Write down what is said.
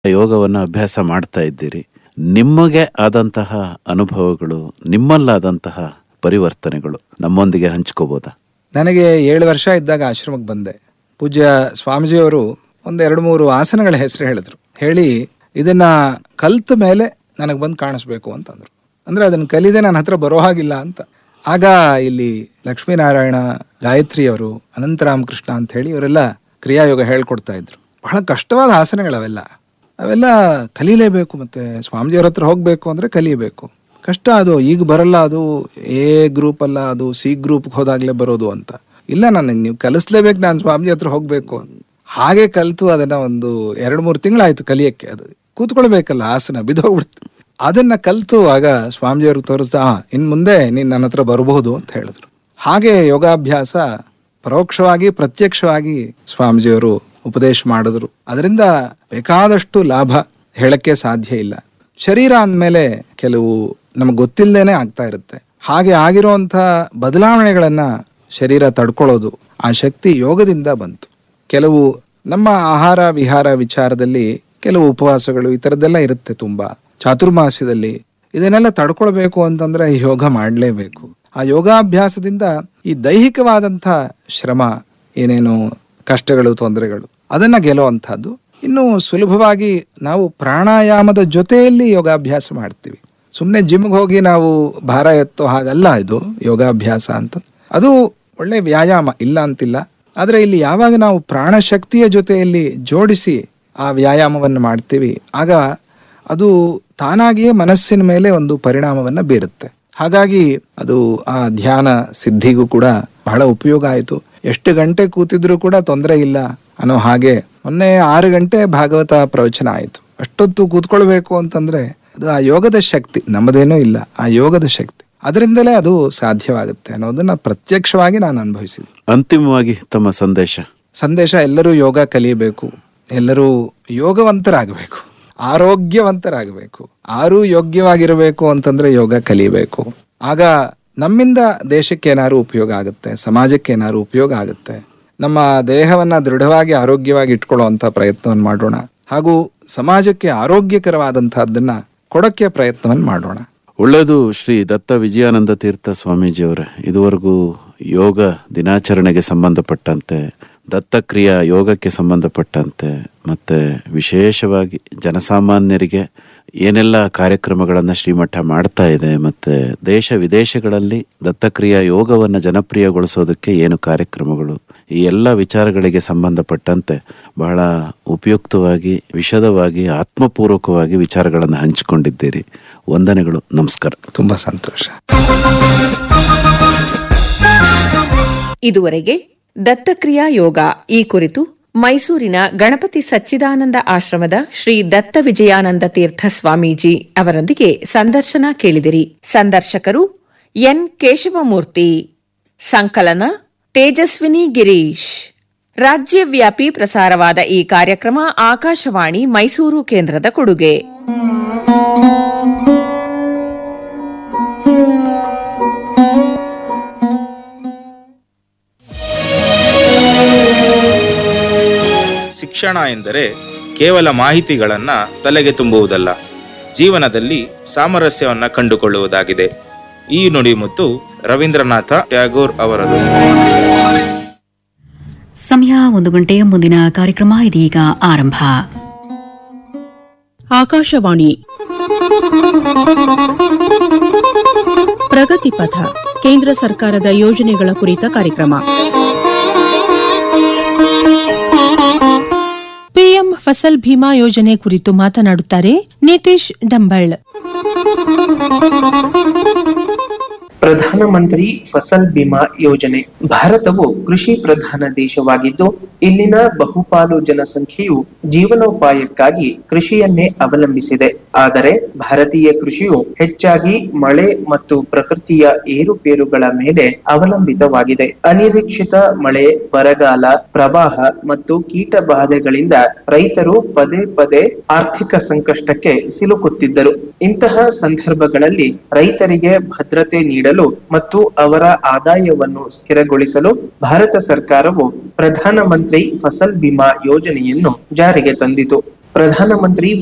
ಯೋಗವನ್ನು ಅಭ್ಯಾಸ ಮಾಡ್ತಾ ಇದ್ದೀರಿ ನಿಮಗೆ ಆದಂತಹ ಅನುಭವಗಳು ನಿಮ್ಮಲ್ಲಾದಂತಹ ಪರಿವರ್ತನೆಗಳು ನಮ್ಮೊಂದಿಗೆ ಹಂಚ್ಕೋಬೋದಾ ನನಗೆ ಏಳು ವರ್ಷ ಇದ್ದಾಗ ಆಶ್ರಮಕ್ಕೆ ಬಂದೆ ಪೂಜ್ಯ ಸ್ವಾಮೀಜಿಯವರು ಒಂದು ಎರಡು ಮೂರು ಆಸನಗಳ ಹೆಸರು ಹೇಳಿದ್ರು ಹೇಳಿ ಇದನ್ನ ಕಲ್ತ ಮೇಲೆ ನನಗೆ ಬಂದು ಕಾಣಿಸ್ಬೇಕು ಅಂತಂದ್ರು ಅಂದ್ರೆ ಅದನ್ನ ಕಲಿದೆ ನನ್ನ ಹತ್ರ ಬರೋ ಹಾಗಿಲ್ಲ ಅಂತ ಆಗ ಇಲ್ಲಿ ಲಕ್ಷ್ಮೀನಾರಾಯಣ ಗಾಯತ್ರಿ ಅವರು ಅನಂತರಾಮಕೃಷ್ಣ ಅಂತ ಹೇಳಿ ಇವರೆಲ್ಲ ಕ್ರಿಯಾಯೋಗ ಹೇಳ್ಕೊಡ್ತಾ ಇದ್ರು ಬಹಳ ಕಷ್ಟವಾದ ಆಸನಗಳವೆಲ್ಲ ಅವೆಲ್ಲ ಕಲೀಲೇಬೇಕು ಮತ್ತೆ ಸ್ವಾಮೀಜಿಯವ್ರ ಹತ್ರ ಹೋಗ್ಬೇಕು ಅಂದ್ರೆ ಕಲಿಯಬೇಕು ಕಷ್ಟ ಅದು ಈಗ ಬರಲ್ಲ ಅದು ಎ ಗ್ರೂಪ್ ಅಲ್ಲ ಅದು ಸಿ ಗ್ರೂಪ್ ಹೋದಾಗ್ಲೇ ಬರೋದು ಅಂತ ಇಲ್ಲ ನನಗೆ ನೀವು ಕಲಿಸ್ಲೇಬೇಕು ನಾನು ಸ್ವಾಮೀಜಿ ಹತ್ರ ಹೋಗ್ಬೇಕು ಹಾಗೆ ಕಲ್ತು ಅದನ್ನ ಒಂದು ಎರಡು ಮೂರು ತಿಂಗಳಾಯ್ತು ಕಲಿಯಕ್ಕೆ ಅದು ಕೂತ್ಕೊಳ್ಬೇಕಲ್ಲ ಆಸನ ಬಿದ್ದೋಗ್ಬಿಡ್ತು ಅದನ್ನ ಕಲ್ತು ಆಗ ಸ್ವಾಮೀಜಿಯವ್ರಿಗೆ ತೋರಿಸ್ದ ಆ ಇನ್ ಮುಂದೆ ನೀನ್ ನನ್ನ ಹತ್ರ ಬರಬಹುದು ಅಂತ ಹೇಳಿದ್ರು ಹಾಗೆ ಯೋಗಾಭ್ಯಾಸ ಪರೋಕ್ಷವಾಗಿ ಪ್ರತ್ಯಕ್ಷವಾಗಿ ಸ್ವಾಮೀಜಿಯವರು ಉಪದೇಶ ಮಾಡಿದ್ರು ಅದರಿಂದ ಬೇಕಾದಷ್ಟು ಲಾಭ ಹೇಳಕ್ಕೆ ಸಾಧ್ಯ ಇಲ್ಲ ಶರೀರ ಅಂದಮೇಲೆ ಕೆಲವು ನಮಗೆ ಗೊತ್ತಿಲ್ಲದೇನೆ ಆಗ್ತಾ ಇರುತ್ತೆ ಹಾಗೆ ಆಗಿರುವಂತ ಬದಲಾವಣೆಗಳನ್ನ ಶರೀರ ತಡ್ಕೊಳ್ಳೋದು ಆ ಶಕ್ತಿ ಯೋಗದಿಂದ ಬಂತು ಕೆಲವು ನಮ್ಮ ಆಹಾರ ವಿಹಾರ ವಿಚಾರದಲ್ಲಿ ಕೆಲವು ಉಪವಾಸಗಳು ಈ ಥರದ್ದೆಲ್ಲ ಇರುತ್ತೆ ತುಂಬಾ ಚಾತುರ್ಮಾಸ್ಯದಲ್ಲಿ ಇದನ್ನೆಲ್ಲ ತಡ್ಕೊಳ್ಬೇಕು ಅಂತಂದ್ರೆ ಯೋಗ ಮಾಡಲೇಬೇಕು ಆ ಯೋಗಾಭ್ಯಾಸದಿಂದ ಈ ದೈಹಿಕವಾದಂಥ ಶ್ರಮ ಏನೇನು ಕಷ್ಟಗಳು ತೊಂದರೆಗಳು ಅದನ್ನ ಗೆಲ್ಲುವಂಥದ್ದು ಇನ್ನು ಸುಲಭವಾಗಿ ನಾವು ಪ್ರಾಣಾಯಾಮದ ಜೊತೆಯಲ್ಲಿ ಯೋಗಾಭ್ಯಾಸ ಮಾಡ್ತೀವಿ ಸುಮ್ಮನೆ ಜಿಮ್ಗೆ ಹೋಗಿ ನಾವು ಭಾರ ಎತ್ತೋ ಹಾಗಲ್ಲ ಇದು ಯೋಗಾಭ್ಯಾಸ ಅಂತ ಅದು ಒಳ್ಳೆ ವ್ಯಾಯಾಮ ಇಲ್ಲ ಅಂತಿಲ್ಲ ಆದ್ರೆ ಇಲ್ಲಿ ಯಾವಾಗ ನಾವು ಪ್ರಾಣಶಕ್ತಿಯ ಜೊತೆಯಲ್ಲಿ ಜೋಡಿಸಿ ಆ ವ್ಯಾಯಾಮವನ್ನು ಮಾಡ್ತೀವಿ ಆಗ ಅದು ತಾನಾಗಿಯೇ ಮನಸ್ಸಿನ ಮೇಲೆ ಒಂದು ಪರಿಣಾಮವನ್ನ ಬೀರುತ್ತೆ ಹಾಗಾಗಿ ಅದು ಆ ಧ್ಯಾನ ಸಿದ್ಧಿಗೂ ಕೂಡ ಬಹಳ ಉಪಯೋಗ ಆಯಿತು ಎಷ್ಟು ಗಂಟೆ ಕೂತಿದ್ರು ಕೂಡ ತೊಂದರೆ ಇಲ್ಲ ಅನ್ನೋ ಹಾಗೆ ಮೊನ್ನೆ ಆರು ಗಂಟೆ ಭಾಗವತ ಪ್ರವಚನ ಆಯಿತು ಅಷ್ಟೊತ್ತು ಕೂತ್ಕೊಳ್ಬೇಕು ಅಂತಂದ್ರೆ ಅದು ಆ ಯೋಗದ ಶಕ್ತಿ ನಮ್ಮದೇನೂ ಇಲ್ಲ ಆ ಯೋಗದ ಶಕ್ತಿ ಅದರಿಂದಲೇ ಅದು ಸಾಧ್ಯವಾಗುತ್ತೆ ಅನ್ನೋದನ್ನ ಪ್ರತ್ಯಕ್ಷವಾಗಿ ನಾನು ಅನುಭವಿಸಿದೆ ಅಂತಿಮವಾಗಿ ತಮ್ಮ ಸಂದೇಶ ಸಂದೇಶ ಎಲ್ಲರೂ ಯೋಗ ಕಲಿಯಬೇಕು ಎಲ್ಲರೂ ಯೋಗವಂತರಾಗಬೇಕು ಆರೋಗ್ಯವಂತರಾಗಬೇಕು ಆರೂ ಯೋಗ್ಯವಾಗಿರಬೇಕು ಅಂತಂದ್ರೆ ಯೋಗ ಕಲಿಬೇಕು ಆಗ ನಮ್ಮಿಂದ ದೇಶಕ್ಕೆ ಏನಾದ್ರು ಉಪಯೋಗ ಆಗುತ್ತೆ ಸಮಾಜಕ್ಕೆ ಏನಾದ್ರು ಉಪಯೋಗ ಆಗುತ್ತೆ ನಮ್ಮ ದೇಹವನ್ನ ದೃಢವಾಗಿ ಆರೋಗ್ಯವಾಗಿ ಇಟ್ಕೊಳ್ಳುವಂತ ಪ್ರಯತ್ನವನ್ನು ಮಾಡೋಣ ಹಾಗೂ ಸಮಾಜಕ್ಕೆ ಆರೋಗ್ಯಕರವಾದಂತಹದ್ದನ್ನ ಕೊಡಕ್ಕೆ ಪ್ರಯತ್ನವನ್ನು ಮಾಡೋಣ ಒಳ್ಳೆಯದು ಶ್ರೀ ದತ್ತ ವಿಜಯಾನಂದ ತೀರ್ಥ ಸ್ವಾಮೀಜಿಯವರೇ ಇದುವರೆಗೂ ಯೋಗ ದಿನಾಚರಣೆಗೆ ಸಂಬಂಧಪಟ್ಟಂತೆ ದತ್ತಕ್ರಿಯಾ ಯೋಗಕ್ಕೆ ಸಂಬಂಧಪಟ್ಟಂತೆ ಮತ್ತೆ ವಿಶೇಷವಾಗಿ ಜನಸಾಮಾನ್ಯರಿಗೆ ಏನೆಲ್ಲ ಕಾರ್ಯಕ್ರಮಗಳನ್ನು ಶ್ರೀಮಠ ಮಾಡ್ತಾ ಇದೆ ಮತ್ತೆ ದೇಶ ವಿದೇಶಗಳಲ್ಲಿ ದತ್ತಕ್ರಿಯಾ ಯೋಗವನ್ನು ಜನಪ್ರಿಯಗೊಳಿಸೋದಕ್ಕೆ ಏನು ಕಾರ್ಯಕ್ರಮಗಳು ಈ ಎಲ್ಲ ವಿಚಾರಗಳಿಗೆ ಸಂಬಂಧಪಟ್ಟಂತೆ ಬಹಳ ಉಪಯುಕ್ತವಾಗಿ ವಿಶದವಾಗಿ ಆತ್ಮಪೂರ್ವಕವಾಗಿ ವಿಚಾರಗಳನ್ನು ಹಂಚಿಕೊಂಡಿದ್ದೀರಿ ವಂದನೆಗಳು ನಮಸ್ಕಾರ ತುಂಬಾ ಸಂತೋಷ ಇದುವರೆಗೆ ದತ್ತಕ್ರಿಯಾ ಯೋಗ ಈ ಕುರಿತು ಮೈಸೂರಿನ ಗಣಪತಿ ಸಚ್ಚಿದಾನಂದ ಆಶ್ರಮದ ಶ್ರೀ ದತ್ತ ವಿಜಯಾನಂದ ತೀರ್ಥ ಸ್ವಾಮೀಜಿ ಅವರೊಂದಿಗೆ ಸಂದರ್ಶನ ಕೇಳಿದಿರಿ ಸಂದರ್ಶಕರು ಎನ್ ಕೇಶವಮೂರ್ತಿ ಸಂಕಲನ ತೇಜಸ್ವಿನಿ ಗಿರೀಶ್ ರಾಜ್ಯವ್ಯಾಪಿ ಪ್ರಸಾರವಾದ ಈ ಕಾರ್ಯಕ್ರಮ ಆಕಾಶವಾಣಿ ಮೈಸೂರು ಕೇಂದ್ರದ ಕೊಡುಗೆ ಶಿಕ್ಷಣ ಎಂದರೆ ಕೇವಲ ಮಾಹಿತಿಗಳನ್ನ ತಲೆಗೆ ತುಂಬುವುದಲ್ಲ ಜೀವನದಲ್ಲಿ ಸಾಮರಸ್ಯವನ್ನ ಕಂಡುಕೊಳ್ಳುವುದಾಗಿದೆ ಈ ನುಡಿಮುತ್ತು ರವೀಂದ್ರನಾಥ ಟ್ಯಾಗೋರ್ ಅವರದು ಸಮಯ ಒಂದು ಗಂಟೆ ಮುಂದಿನ ಕಾರ್ಯಕ್ರಮ ಇದೀಗ ಆರಂಭ ಆಕಾಶವಾಣಿ ಪ್ರಗತಿ ಪಥ ಕೇಂದ್ರ ಸರ್ಕಾರದ ಯೋಜನೆಗಳ ಕುರಿತ ಕಾರ್ಯಕ್ರಮ ಪಿಎಂ ಫಸಲ್ ಭೀಮಾ ಯೋಜನೆ ಕುರಿತು ಮಾತನಾಡುತ್ತಾರೆ ನಿತೀಶ್ ಡಂಬಳ್ ಪ್ರಧಾನಮಂತ್ರಿ ಫಸಲ್ ಬಿಮಾ ಯೋಜನೆ ಭಾರತವು ಕೃಷಿ ಪ್ರಧಾನ ದೇಶವಾಗಿದ್ದು ಇಲ್ಲಿನ ಬಹುಪಾಲು ಜನಸಂಖ್ಯೆಯು ಜೀವನೋಪಾಯಕ್ಕಾಗಿ ಕೃಷಿಯನ್ನೇ ಅವಲಂಬಿಸಿದೆ ಆದರೆ ಭಾರತೀಯ ಕೃಷಿಯು ಹೆಚ್ಚಾಗಿ ಮಳೆ ಮತ್ತು ಪ್ರಕೃತಿಯ ಏರುಪೇರುಗಳ ಮೇಲೆ ಅವಲಂಬಿತವಾಗಿದೆ ಅನಿರೀಕ್ಷಿತ ಮಳೆ ಬರಗಾಲ ಪ್ರವಾಹ ಮತ್ತು ಕೀಟ ಬಾಧೆಗಳಿಂದ ರೈತರು ಪದೇ ಪದೇ ಆರ್ಥಿಕ ಸಂಕಷ್ಟಕ್ಕೆ ಸಿಲುಕುತ್ತಿದ್ದರು ಇಂತಹ ಸಂದರ್ಭಗಳಲ್ಲಿ ರೈತರಿಗೆ ಭದ್ರತೆ ನೀಡಲು ಮತ್ತು ಅವರ ಆದಾಯವನ್ನು ಸ್ಥಿರಗೊಳಿಸಲು ಭಾರತ ಸರ್ಕಾರವು ಪ್ರಧಾನಮಂತ್ರಿ ಫಸಲ್ ಬಿಮಾ ಯೋಜನೆಯನ್ನು ಜಾರಿಗೆ ತಂದಿತು ಪ್ರಧಾನಮಂತ್ರಿ